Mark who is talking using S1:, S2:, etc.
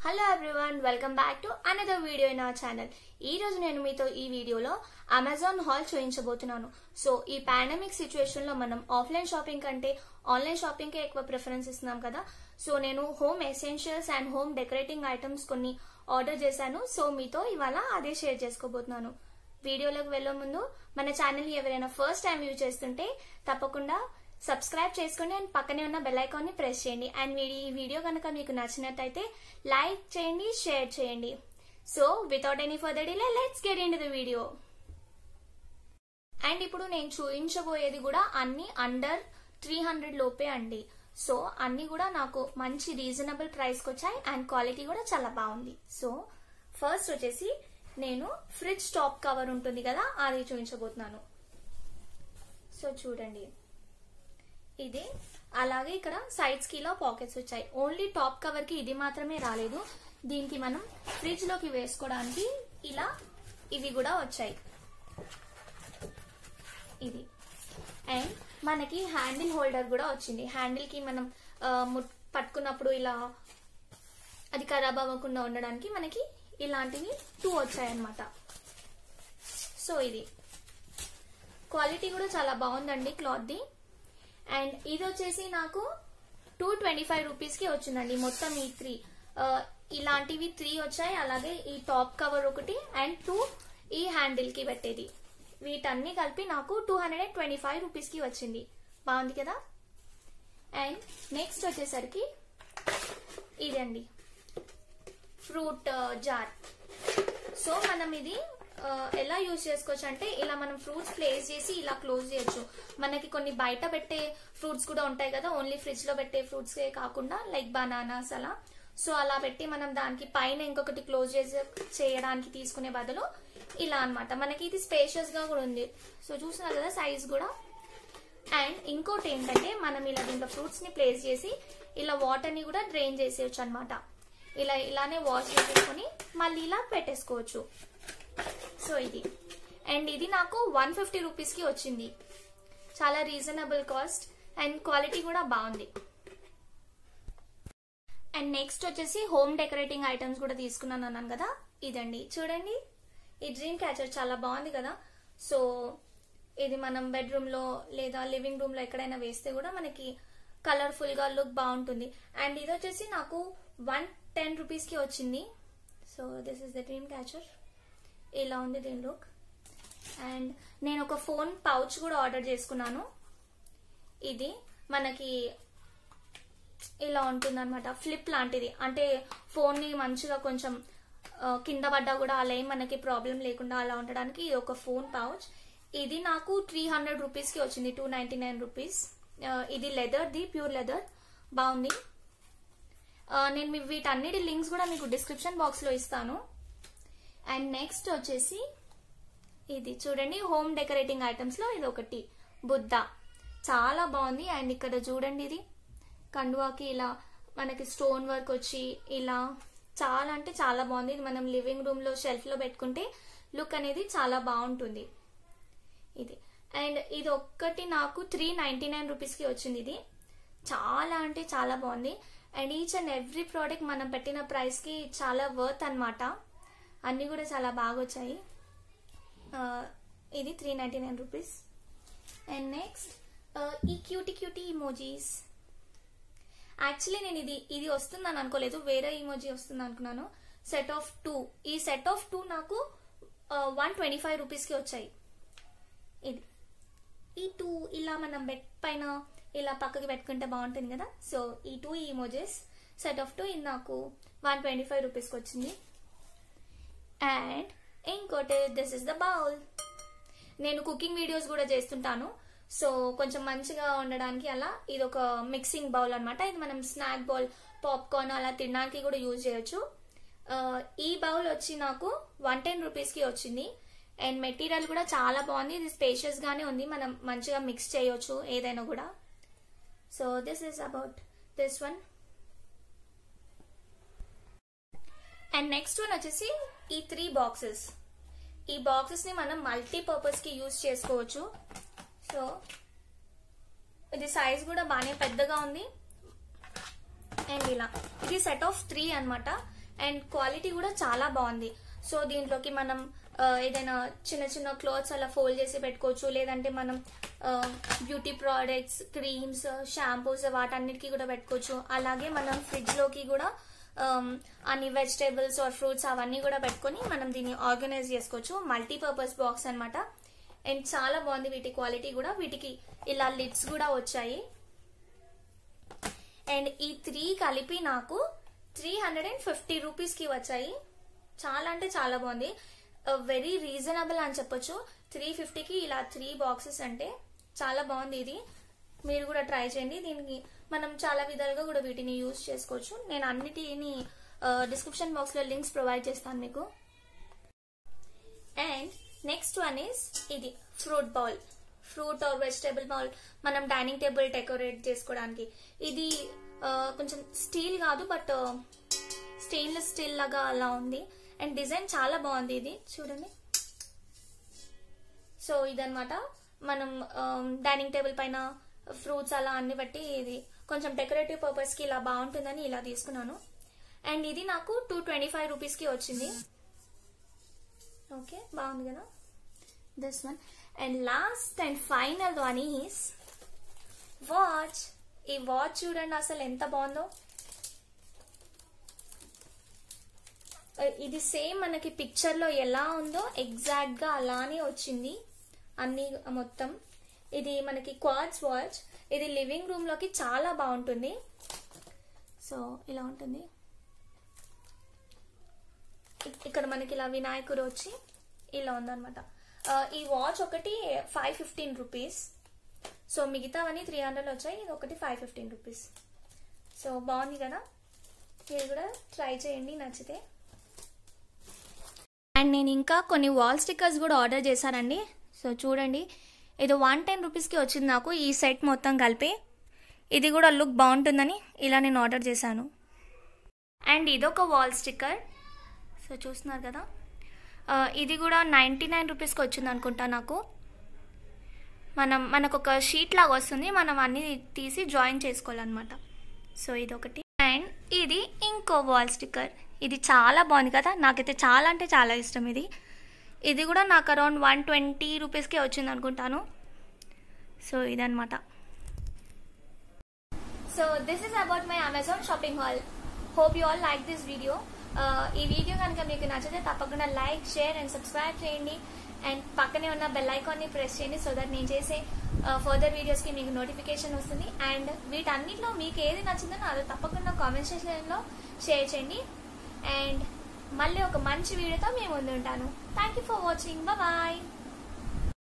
S1: hello everyone welcome back to another video in our channel ఈ రోజు నేను మీతో ఈ వీడియోలో అమెజాన్ హాల్ చూపించబోతున్నాను సో ఈ పాండమిక్ సిచ్యువేషన్ లో మనం ఆఫ్లైన్ షాపింగ్ కంటే ఆన్లైన్ షాపింగ్ కే ఎక్కువ ప్రిఫరెన్స్ ఇస్తున్నాం కదా సో నేను home essentials and home decorating items కొన్ని ఆర్డర్ చేశాను సో మీతో ఇవాళ అదే షేర్ చేసుకోబోతున్నాను వీడియోలోకి వెళ్లే ముందు మన ఛానల్ ఎవరైనా ఫస్ట్ టైం యూజ్ చేస్తుంటే తప్పకుండా సబ్స్క్రైబ్ చేసుకోండి అండ్ పక్కనే ఉన్న బెల్ ఐకాన్ ని ప్రెస్ చేయండి అండ్ వీడి- ఈ వీడియో కనుక మీకు నచ్చినట్టయితే లైక్ చేయండి షేర్ చేయండి so without any further delay let's get in the video and ఇప్పుడు నేను చూపించబోయేది కూడా అన్ని అండర్ త్రీ హండ్రెడ్ లోపే అండి సో అన్ని కూడా నాకు మంచి రీజనబుల్ ప్రైస్కి వచ్చాయి అండ్ క్వాలిటీ కూడా చాలా బాగుంది సో ఫస్ట్ వచ్చేసి నేను ఫ్రిడ్జ్ టాప్ కవర్ ఉంటుంది కదా అది చూపించబోతున్నాను సో చూడండి ఇది అలాగే ఇక్కడ సైడ్స్ కి ఇలా పాకెట్స్ వచ్చాయి ఓన్లీ టాప్ కవర్ కి ఇది మాత్రమే రాలేదు దీనికి మనం ఫ్రిడ్జ్ లోకి వేసుకోవడానికి ఇలా ఇవి కూడా వచ్చాయి ఇది అండ్ మనకి హ్యాండిల్ హోల్డర్ కూడా వచ్చింది హ్యాండిల్ కి మనం ఆ, ముట్- పట్టుకున్నప్పుడు ఇలా అది ఖరాబ్ అవ్వకుండా ఉండడానికి మనకి ఇలాంటివి టూ వచ్చాయన్నమాట సో ఇది క్వాలిటీ కూడా చాలా బాగుందండి క్లాత్ ది అండ్ ఇది వచ్చేసి నాకు టూ ట్వంటీ ఫైవ్ రూపీస్ కి వచ్చిందండి మొత్తం ఈ త్రీ ఇలాంటివి త్రీ వచ్చాయి అలాగే ఈ టాప్ కవర్ ఒకటి అండ్ టూ ఈ హ్యాండిల్ కి పెట్టేది వీటన్ని కలిపి నాకు two hundred and twenty five rupees కి వచ్చింది బాగుంది కదా అండ్ నెక్స్ట్ వచ్చేసరికి ఇదండి ఫ్రూట్ జార్ సో మనం ఇది ఆ, ఎలా యూజ్ చేసుకోవచ్చు అంటే ఇలా మనం ఫ్రూట్స్ ప్లేస్ చేసి ఇలా క్లోజ్ చేయొచ్చు మనకి కొన్ని బయట పెట్టే ఫ్రూట్స్ కూడా ఉంటాయి కదా ఓన్లీ ఫ్రిడ్జ్ లో పెట్టే ఫ్రూట్స్ కాకుండా లైక్ బనానాస్ అలా సో అలా పెట్టి మనం దానికి పైన ఇంకొకటి క్లోజ్ చేసి చేయడానికి తీసుకునే బదులు ఇలా అన్నమాట మనకి ఇది స్పేషియస్ గా కూడా ఉంది సో చూస్తున్నారు కదా సైజ్ కూడా అండ్ ఇంకోటి ఏంటంటే మనం ఇలా దీంట్లో ఫ్రూట్స్ ని ప్లేస్ చేసి ఇలా వాటర్ ని కూడా డ్రైన్ చేసేయచ్చు అనమాట ఇలా ఇలానే వాష్ చేసేసుకొని మళ్ళీ ఇలా పెట్టేసుకోవచ్చు సో ఇది అండ్ ఇది నాకు వన్ ఫిఫ్టీ రూపీస్ కి వచ్చింది చాలా రీజనబుల్ కాస్ట్ అండ్ క్వాలిటీ కూడా బాగుంది అండ్ నెక్స్ట్ వచ్చేసి హోమ్ డెకరేటింగ్ ఐటమ్స్ కూడా తీసుకున్నాను అన్నాను కదా ఇదండి చూడండి ఈ డ్రీమ్ క్యాచర్ చాలా బాగుంది కదా సో ఇది మనం బెడ్రూమ్ లో లేదా లివింగ్ రూమ్ లో ఎక్కడైనా వేస్తే కూడా మనకి కలర్ఫుల్ గా లుక్ బాగుంటుంది అండ్ ఇది వచ్చేసి నాకు వన్ టెన్ రూపీస్ కి వచ్చింది so this is the dream catcher ఇలా ఉంది దీని లుక్ అండ్ నేను ఒక ఫోన్ పౌచ్ కూడా ఆర్డర్ చేసుకున్నాను ఇది మనకి ఇలా ఉంటుంది అనమాట ఫ్లిప్ లాంటిది అంటే ఫోన్ ని మంచిగా కొంచెం ఆ, కింద పడ్డా కూడా అలా ఏం మనకి ప్రాబ్లం లేకుండా అలా ఉండడానికి ఇది ఒక ఫోన్ పౌచ్ ఇది నాకు త్రీ హండ్రెడ్ రూపీస్ కి వచ్చింది టూ నైన్టీ నైన్ రూపీస్ ఇది లెదర్ ది ప్యూర్ లెదర్ బాగుంది ఆ, నేను మీ వీటన్నిటి లింక్స్ కూడా మీకు డిస్క్రిప్షన్ బాక్స్ లో ఇస్తాను అండ్ నెక్స్ట్ వచ్చేసి ఇది చూడండి హోమ్ డెకరేటింగ్ ఐటమ్స్ లో ఇది ఒకటి బుద్ధ చాలా బాగుంది అండ్ ఇక్కడ చూడండి ఇది కండువాకి ఇలా మనకి స్టోన్ వర్క్ వచ్చి ఇలా చాలా అంటే చాలా బాగుంది ఇది మనం లివింగ్ రూమ్ లో షెల్ఫ్ లో పెట్టుకుంటే లుక్ అనేది చాలా బాగుంటుంది ఇది అండ్ ఇది ఒక్కటి నాకు త్రీ నైన్టీ నైన్ రూపీస్ కి వచ్చింది ఇది చాలా అంటే చాలా బాగుంది and each and every product మనం పెట్టిన ప్రైస్ కి చాలా వర్త్ అన్నమాట అన్ని కూడా చాలా బాగా వచ్చాయి ఆ, ఇది three ninety nine rupees and next ఈ క్యూటీ క్యూటీ ఇమోజీస్ యాక్చువల్లీ నేను ఇది ఇది వస్తుందని అనుకోలేదు వేరే ఇమోజీ వస్తుంది అనుకున్నాను సెట్ ఆఫ్ టూ ఈ సెట్ ఆఫ్ టూ నాకు వన్ ట్వంటీ ఫైవ్ రూపీస్కి వచ్చాయి ఇది ఈ టూ ఇలా మనం బెడ్ పైన ఇలా పక్కకి పెట్టుకుంటే బాగుంటుంది కదా సో ఈ two emojis set of two ఇది నాకు వన్ ట్వంటీ ఫైవ్ రూపీస్కి వచ్చింది అండ్ ఇంకోటి దిస్ ఇస్ ద బౌల్ నేను కుకింగ్ వీడియోస్ కూడా చేస్తుంటాను సో కొంచెం మంచిగా ఉండడానికి అలా ఇది ఒక మిక్సింగ్ బౌల్ అన్నమాట ఇది మనం స్నాక్ బౌల్ పాప్కార్న్ అలా తినడానికి కూడా యూజ్ చేయొచ్చు ఆ, ఈ బౌల్ వచ్చి నాకు వన్ టెన్ రూపీస్కి వచ్చింది అండ్ మెటీరియల్ కూడా చాలా బాగుంది ఇది స్పేషియస్ గానే ఉంది మనం మంచిగా మిక్స్ చేయొచ్చు ఏదైనా కూడా so this is about this one and next one వచ్చేసి ఈ త్రీ బాక్సెస్ ఈ బాక్సెస్ ని మనం మల్టీపర్పస్ కి యూజ్ చేసుకోవచ్చు సో ఇది సైజ్ కూడా బాగానే పెద్దగా ఉంది అండ్ ఇలా ఇది సెట్ ఆఫ్ త్రీ అన్నమాట అండ్ క్వాలిటీ కూడా చాలా బాగుంది సో దీంట్లోకి మనం ఆ, ఏదైనా చిన్న చిన్న క్లాత్స్ అలా ఫోల్డ్ చేసి పెట్టుకోవచ్చు లేదంటే మనం బ్యూటీ ప్రోడక్ట్స్ క్రీమ్స్ షాంపూస్ వాటన్నిటికీ కూడా పెట్టుకోవచ్చు అలాగే మనం ఫ్రిడ్జ్ లోకి కూడా um, అన్ని వెజిటేబుల్స్ ఆర్ ఫ్రూట్స్ అవన్నీ కూడా పెట్టుకొని మనం దీన్ని ఆర్గనైజ్ చేసుకోవచ్చు మల్టీపర్పస్ బాక్స్ అన్నమాట అండ్ చాలా బాగుంది వీటి క్వాలిటీ కూడా వీటికి ఇలా లిడ్స్ కూడా వచ్చాయి అండ్ ఈ త్రీ కలిపి నాకు three hundred and fifty rupees కి వచ్చాయి చాలా అంటే చాలా బాగుంది వెరీ రీజనబుల్ అని చెప్పొచ్చు త్రీ ఫిఫ్టీకి ఇలా త్రీ బాక్సెస్ అంటే చాలా బాగుంది ఇది మీరు కూడా ట్రై చేయండి దీనికి మనం చాలా విధాలుగా కూడా వీటిని యూజ్ చేసుకోవచ్చు నేను అన్నిటిని డిస్క్రిప్షన్ బాక్స్ లో లింక్స్ ప్రొవైడ్ చేస్తాను మీకు అండ్ నెక్స్ట్ వన్ ఇస్ ఇది fruit bowl fruit or vegetable bowl మనం డైనింగ్ టేబుల్ డెకరేట్ చేసుకోవడానికి ఇది ఆ, కొంచెం స్టీల్ కాదు బట్ స్టెయిన్లెస్ స్టీల్ లాగా అలా ఉంది అండ్ డిజైన్ చాలా బాగుంది ఇది చూడండి సో ఇదన్నమాట మనం డైనింగ్ టేబుల్ పైన ఫ్రూట్స్ అలా అన్ని బట్టి ఇది కొంచెం డెకరేటివ్ పర్పస్ కి ఇలా బాగుంటుందని ఇలా తీసుకున్నాను అండ్ ఇది నాకు టూ ట్వంటీ ఫైవ్ రూపీస్ కి వచ్చింది ఓకే బాగుంది కదా this one and last and final one is watch ఈ వాచ్ చూడండి అసలు ఎంత బాగుందో ఇది సేమ్ మనకి పిక్చర్ లో ఎలా ఉందో ఎగ్జాక్ట్ గా అలానే వచ్చింది అన్ని మొత్తం ఇది మనకి క్వాడ్స్ వాచ్ ఇది లివింగ్ రూమ్ లోకి చాలా బాగుంటుంది సో ఇలా ఉంటుంది ఇక్- ఇక్కడ మనకి ఇలా వినాయకుడు వచ్చి ఇలా ఉందన్నమాట ఆ, ఈ వాచ్ ఒకటి ఫైవ్ ఫిఫ్టీన్ రూపీస్ సో మిగతావన్నీ త్రీ హండ్రెడ్ వచ్చాయి ఇది ఒకటి ఫైవ్ ఫిఫ్టీన్ రూపీస్ సో బాగుంది కదా మీరు కూడా ట్రై చేయండి నచ్చితే అండ్ నేను ఇంకా కొన్ని వాల్ స్టిక్కర్స్ కూడా ఆర్డర్ చేశానండి సో చూడండి ఇది వన్ టెన్ రూపీస్కి వచ్చింది నాకు ఈ సెట్ మొత్తం కలిపి ఇది కూడా లుక్ బాగుంటుందని ఇలా నేను ఆర్డర్ చేశాను అండ్ ఇదొక వాల్ స్టిక్కర్ సో చూస్తున్నారు కదా ఆ, ఇది కూడా నైంటీ నైన్ రూపీస్కి వచ్చింది అనుకుంటా నాకు మనం మనకు ఒక షీట్ లాగా వస్తుంది మనం అన్ని తీసి జాయిన్ చేసుకోవాలన్నమాట సో ఇది ఒకటి అండ్ ఇది ఇంకో వాల్ స్టిక్కర్ ఇది చాలా బాగుంది కదా నాకైతే చాలా అంటే చాలా ఇష్టం ఇది ఇది కూడా నాకు అరౌండ్ వన్ ట్వంటీ రూపీస్కే వచ్చింది అనుకుంటాను సో ఇదనమాట so this is about my Amazon shopping haul hope you all like this video ఈ వీడియో కనుక మీకు నచ్చితే తప్పకుండా లైక్ షేర్ అండ్ సబ్స్క్రైబ్ చేయండి అండ్ పక్కనే ఉన్న బెల్ ఐకాన్ని ప్రెస్ చేయండి సో దట్ నేను చేసే ఫర్దర్ వీడియోస్కి మీకు నోటిఫికేషన్ వస్తుంది అండ్ వీటన్నిటిలో మీకు ఏది నచ్చిందో నాలో తప్పకుండా కామెంట్ సెక్షన్లో షేర్ చేయండి అండ్ మళ్ళీ ఒక మంచి వీడియోతో మేము ముందు ఉంటాను thank you for watching bye